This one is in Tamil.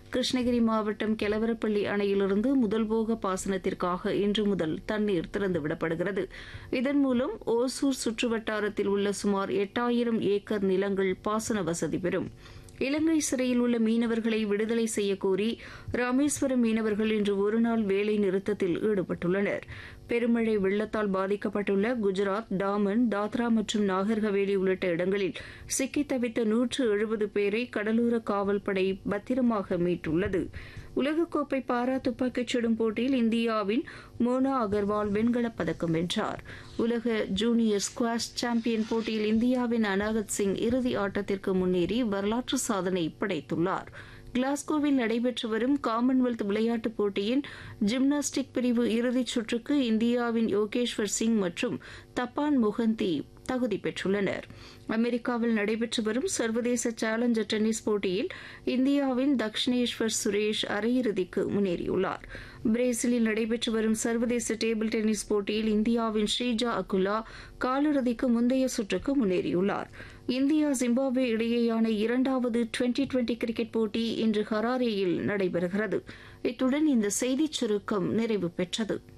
கிருஷ்ணகிரி மாவட்டம் கெலவரப்பள்ளி அணையிலிருந்து முதல் போக பாசனத்திற்காக இன்று முதல் தண்ணீர் திறந்துவிடப்படுகிறது இதன் மூலம் ஓசூர் சுற்றுவட்டாரத்தில் உள்ள சுமார் எட்டாயிரம் ஏக்கர் நிலங்கள் பாசன வசதி பெறும் இலங்கை சிறையில் உள்ள மீனவர்களை விடுதலை செய்யக்கோரி ராமேஸ்வரம் மீனவர்கள் இன்று ஒருநாள் வேலை நிறுத்தத்தில் ஈடுபட்டுள்ளனர் பெருமழை வெள்ளத்தால் பாதிக்கப்பட்டுள்ள குஜராத் டாமன் தாத்ரா மற்றும் நாகர்ஹவேலி உள்ளிட்ட இடங்களில் சிக்கித் தவித்த நூற்று எழுபது பேரை கடலோர காவல்படை பத்திரமாக மீட்டுள்ளது உலகக்கோப்பை பாரா துப்பாக்கிச் சுடும் போட்டியில் இந்தியாவின் மோனா அகர்வால் வெண்கலப் பதக்கம் வென்றார் உலக ஜூனியர் ஸ்குவாஷ் சாம்பியன் போட்டியில் இந்தியாவின் அனாகத் சிங் இறுதி ஆட்டத்திற்கு முன்னேறி வரலாற்று சாதனை படைத்துள்ளார் கிளாஸ்கோவில் நடைபெற்று வரும் காமன்வெல்த் விளையாட்டுப் போட்டியின் ஜிம்னாஸ்டிக் பிரிவு இறுதிச் சுற்றுக்கு இந்தியாவின் யோகேஸ்வர் சிங் மற்றும் தப்பான் மொஹந்தி தகுதி பெற்றுள்ளனர் அமெரிக்காவில் நடைபெற்று வரும் சர்வதேச சேலஞ்சர் டென்னிஸ் போட்டியில் இந்தியாவின் தக்ஷிணேஸ்வர் சுரேஷ் அரையிறுதிக்கு முன்னேறியுள்ளார் பிரேசிலில் நடைபெற்று வரும் சர்வதேச டேபிள் டென்னிஸ் போட்டியில் இந்தியாவின் ஸ்ரீஜா அகுலா காலிறுதிக்கு முந்தைய சுற்றுக்கு முன்னேறியுள்ளார் இந்தியா ஜிம்பாப்வே இடையேயான இரண்டாவது டுவெண்டி டுவெண்டி கிரிக்கெட் போட்டி இன்று ஹராரேயில் நடைபெறுகிறது இத்துடன் இந்த செய்திச் சுருக்கம் நிறைவு பெற்றது